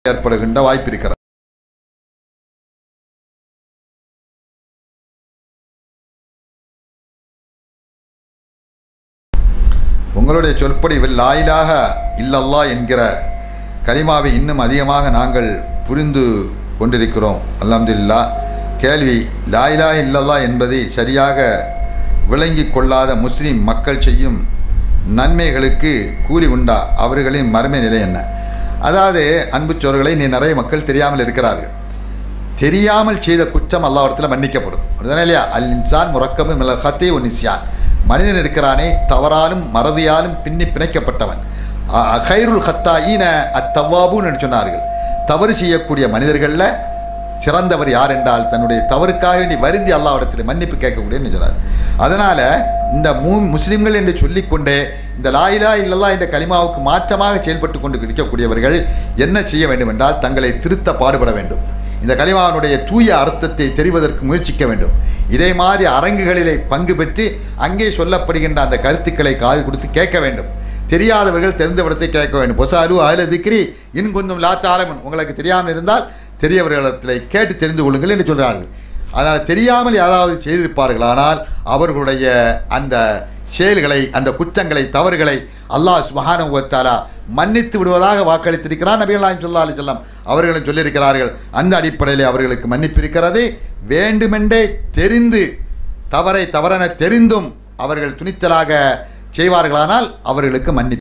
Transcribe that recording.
ஏற்படுகின்ற வாய்ப்பு இருக்கிறது உங்களுடைய சொற்படி லாயிலாக இல்லல்லா என்கிற கலிமாவை இன்னும் அதிகமாக நாங்கள் புரிந்து கொண்டிருக்கிறோம் அல்ஹம்துலில்லா கேள்வி லாயிலா இல்லல்லா என்பதை சரியாக விளங்கி கொள்ளாத முஸ்லிம் மக்கள் செய்யும் நன்மைகளுக்கு கூலி உண்டா அவர்களின் மறுமை நிலை என்ன அதாவது அன்பு சோர்களை நீ நிறைய மக்கள் தெரியாமல் இருக்கிறார்கள் தெரியாமல் செய்த குற்றம் அல்லாவிடத்தில் மன்னிக்கப்படும் அப்படிதானே இல்லையா அல் இன்சான் முறக்கமு மிளகத்தே ஒன் நிசியான் மனிதன் இருக்கிறானே தவறாலும் மறதியாலும் பின்னி பிணைக்கப்பட்டவன் ஹைருல் ஹத்தா ஈன அத்தவாபுன்னு சொன்னார்கள் தவறு செய்யக்கூடிய மனிதர்களில் சிறந்தவர் யார் என்றால் தன்னுடைய தவறுக்காக வேண்டி வருந்தி அல்லாவிடத்தில் மன்னிப்பு கேட்கக்கூடியன்னு சொன்னார் அதனால் இந்த மூ முஸ்லிம்கள் என்று சொல்லிக்கொண்டே இந்த லாயிலா இல்லல்லா என்ற கலிமாவுக்கு மாற்றமாக செயல்பட்டு கொண்டு இருக்கக்கூடியவர்கள் என்ன செய்ய வேண்டும் என்றால் தங்களை திருத்த பாடுபட வேண்டும் இந்த கலிமாவினுடைய தூய அர்த்தத்தை தெரிவதற்கு முயற்சிக்க வேண்டும் இதே மாதிரி அரங்குகளிலே பங்கு பெற்று அங்கே சொல்லப்படுகின்ற அந்த கருத்துக்களை காது கொடுத்து கேட்க வேண்டும் தெரியாதவர்கள் தெரிந்த விடத்தை கேட்க வேண்டும் பொசாலு அகல திக்ரி இன் கொஞ்சம் லாத்தாலமன் உங்களுக்கு தெரியாமல் இருந்தால் தெரியவர்களிடத்தில் கேட்டு தெரிந்து கொள்ளுங்கள் என்று சொல்கிறார்கள் அதனால் தெரியாமல் யாராவது செய்திருப்பார்களானால் அவர்களுடைய அந்த செயல்களை அந்த குற்றங்களை தவறுகளை அல்லாஹ் சுபஹானுவத்தாலா மன்னித்து விடுவதாக வாக்களித்திருக்கிறார் நபிகள் நாயம் சொல்லா அலி செல்லம் அவர்களும் சொல்லியிருக்கிறார்கள் அந்த அடிப்படையில் அவர்களுக்கு மன்னிப்பு இருக்கிறது வேண்டுமென்றே தெரிந்து தவறை தவறென தெரிந்தும் அவர்கள் துணித்தலாக செய்வார்களானால் அவர்களுக்கு மன்னிப்பு